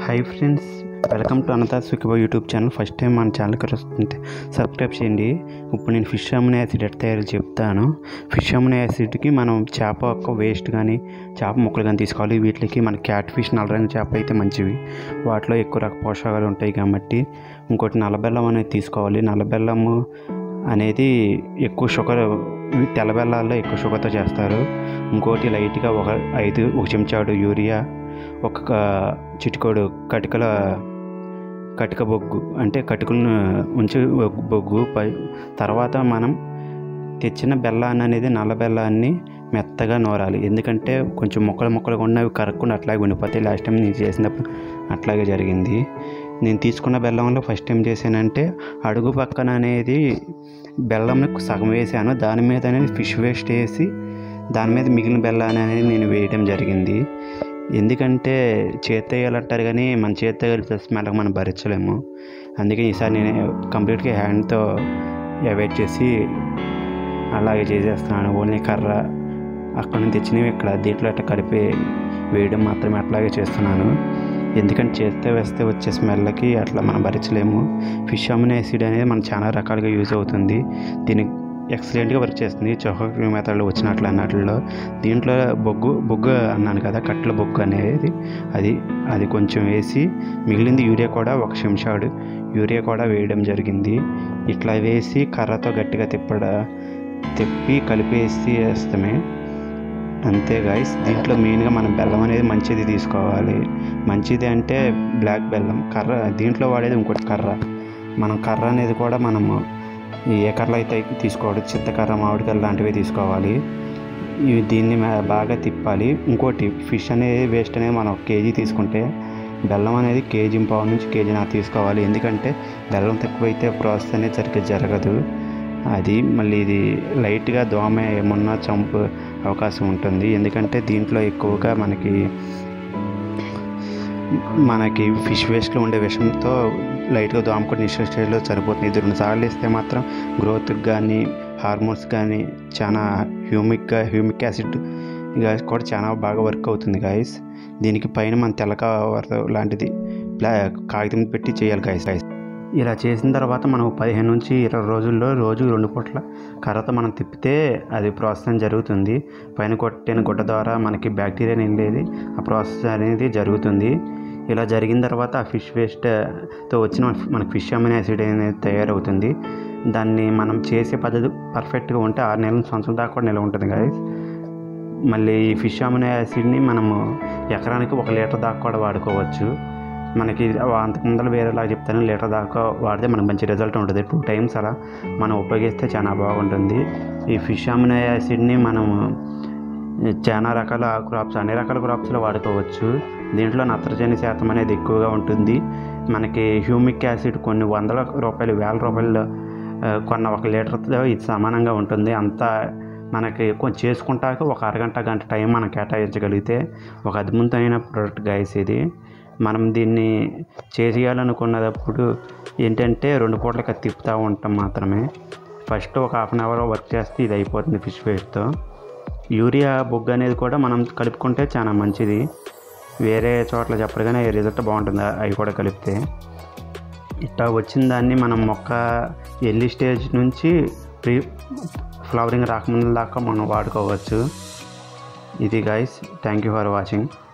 hi friends welcome to Anantha సుఖిబో YouTube channel first time మన ఛానల్కి వస్తుంటే సబ్స్క్రైబ్ చేయండి ఇప్పుడు నేను ఫిష్ అమ్మునే యాసిడ్ ఎట్లా తయారు చెప్తాను ఫిష్ అమ్మునే యాసిడ్కి మనం చేప యొక్క వేస్ట్ కానీ చేప ముక్కలు కానీ తీసుకోవాలి వీటికి మన క్యాట్ ఫిష్ నల్ల రంగు చేప అయితే మంచివి వాటిలో ఎక్కువ రక పోషకాలు ఉంటాయి కాబట్టి ఇంకోటి నల్లబెల్లం అనేది తీసుకోవాలి నల్లబెల్లము అనేది ఎక్కువ షుగర్ తెల్ల బెల్లాల్లో ఎక్కువ షుగర్తో చేస్తారు ఇంకోటి లైట్గా ఒక ఐదు ఒక చెంచాడు యూరియా ఒక క- చిటికోడు కటికల కటిక బొగ్గు అంటే కటికలను ఉంచి బొగ్గు- బొగ్గు పై తర్వాత మనం తెచ్చిన బెల్లాన్ని అనేది నల్ల బెల్లాన్ని మెత్తగా నూరాలి ఎందుకంటే కొంచెం మొక్కలు మొక్కలుగా ఉన్నవి కరగకుండా అట్లాగే ఉండిపోతాయి లాస్ట్ టైం నేను చేసినప్పుడు అట్లాగే జరిగింది నేను తీసుకున్న బెల్లంలో ఫస్ట్ టైం చేశానంటే అడుగు పక్కన అనేది బెల్లం సగం వేసాను దాని మీద అనేది ఫిష్ వేస్ట్ వేసి దాని మీద మిగిలిన బెల్లాన్ని అనేది నేను వేయడం జరిగింది ఎందుకంటే చేత్తో వేయాలంటారు కానీ మన చేత్తో కలిపితే స్మెల్ మనం భరించలేము అందుకే ఈసారి నేను కంప్లీట్గా హ్యాండ్తో అవాయిడ్ చేసి అలాగే చేసేస్తున్నాను ఓన్లీ కర్ర అక్కడ నుంచి తెచ్చినవి ఇక్కడ దీంట్లో అట్లా కలిపి వేయడం మాత్రమే అట్లాగే చేస్తున్నాను ఎందుకంటే చేస్తే వేస్తే వచ్చే స్మెల్కి అట్లా మనం భరించలేము ఫిష్ అమినో యాసిడ్ అనేది మనకు చాలా రకాలుగా యూజ్ అవుతుంది దీని ఎక్సలెంట్గా వర్క్ చేస్తుంది చౌక మెథడ్లో వచ్చినట్లు అన్నట్లో దీంట్లో బొగ్గు బొగ్గు అన్నాను కదా కట్టెల బొగ్గు అనేది అది అది కొంచెం వేసి మిగిలింది యూరియా కూడా ఒక చెంచాడు యూరియా కూడా వేయడం జరిగింది ఇట్లా వేసి కర్రతో గట్టిగా తిప్పడ తిప్పి కలిపేసి వేస్తామే అంతే గాయస్ దీంట్లో మెయిన్గా మనం బెల్లం అనేది మంచిది తీసుకోవాలి మంచిది అంటే బ్లాక్ బెల్లం కర్ర దీంట్లో వాడేది ఇంకోటి కర్ర మనం కర్ర అనేది కూడా మనము ఈ ఏ కర్రలు అయితే తీసుకోవాలి చింతకర్ర మామిడికర్ర లాంటివి తీసుకోవాలి ఇవి దీన్ని మే- బాగా తిప్పాలి ఇంకోటి ఫిష్ అనేది వేస్ట్ అనేది మనం ఒక కేజీ తీసుకుంటే బెల్లం అనేది కేజీ పావు నుంచి కేజీ నాకు తీసుకోవాలి ఎందుకంటే బెల్లం తక్కువైతే ప్రాసెస్ అనేది సరిగ్గా జరగదు అది మళ్ళీ ఇది లైట్గా దోమ ఏమన్నా చంపు అవకాశం ఉంటుంది ఎందుకంటే దీంట్లో ఎక్కువగా మనకి మనకి ఫిష్ వేస్ట్లో ఉండే విషంతో లైట్గా దోమ కూడా నిశ్చయ స్టేజ్లో సరిపోతుంది ఇది రెండు సార్లు ఇస్తే మాత్రం గ్రోత్కి కానీ హార్మోన్స్ కానీ చాలా హ్యూమిక్గా హ్యూమిక్ యాసిడ్ ఇక కూడా చాలా బాగా వర్క్ అవుతుంది గాయస్ దీనికి పైన మన తెల్ల కవర్ లాంటిది ప్లా కాగితం పెట్టి చేయాలి గాయస్ గాయస్ ఇలా చేసిన తర్వాత మనం పదిహేను నుంచి ఇరవై రోజుల్లో రోజు రెండు పూట్ల కర్రతో మనం తిప్పితే అది ప్రాసెస్ జరుగుతుంది పైన కొట్టిన గుడ్డ ద్వారా మనకి బ్యాక్టీరియా నిండేది ఆ ప్రాసెస్ అనేది జరుగుతుంది ఇలా జరిగిన తర్వాత ఆ ఫిష్ వేస్ట్తో వచ్చిన మనకి ఫిష్ అమినో యాసిడ్ అనేది తయారవుతుంది దాన్ని మనం చేసే పద్ధతి పర్ఫెక్ట్గా ఉంటే ఆరు నెలల సంవత్సరం దాకా కూడా నిల్వ ఉంటుంది కదా మళ్ళీ ఈ ఫిష్ అమినో యాసిడ్ని మనము ఎకరానికి ఒక లీటర్ దాకా కూడా వాడుకోవచ్చు మనకి అంతకు ముందర వేరేలా చెప్తాను లీటర్ దాకా వాడితే మనకు మంచి రిజల్ట్ ఉంటుంది టూ టైమ్స్ అలా మనం ఉపయోగిస్తే చాలా బాగుంటుంది ఈ ఫిష్ అమినో యాసిడ్ని మనము చాలా రకాల క్రాప్స్ అన్ని రకాల క్రాప్స్లో వాడుకోవచ్చు దీంట్లో నత్రజని శాతం అనేది ఎక్కువగా ఉంటుంది మనకి హ్యూమిక్ యాసిడ్ కొన్ని వందల రూపాయలు వేల రూపాయలు ఆ, కొన్న ఒక లీటర్తో ఇది సమానంగా ఉంటుంది అంతా మనకి కొంచెం చేసుకుంటాక ఒక అరగంట గంట టైం మనం కేటాయించగలిగితే ఒక అద్భుతమైన ప్రోడక్ట్ గైస్ ఇది మనం దీన్ని చేసేయాలనుకున్నప్పుడు ఏంటంటే రెండు పూటలకి అది తిప్పుతూ ఉంటాం మాత్రమే ఫస్ట్ ఒక హాఫ్ అన్ అవర్ వర్క్ చేస్తే ఇది అయిపోతుంది ఫిష్ వేస్ట్తో యూరియా బొగ్గు అనేది కూడా మనం కలుపుకుంటే చాలా మంచిది వేరే చోట్ల చెప్పరు కానీ రిజల్ట్ బాగుంటుంది అవి కూడా కలిపితే ఇట్లా వచ్చిన దాన్ని మనం మొక్క ఎర్లీ స్టేజ్ నుంచి ప్రీ ఫ్లవరింగ్ రాకముందు దాకా మనం వాడుకోవచ్చు ఇది guys thank you for watching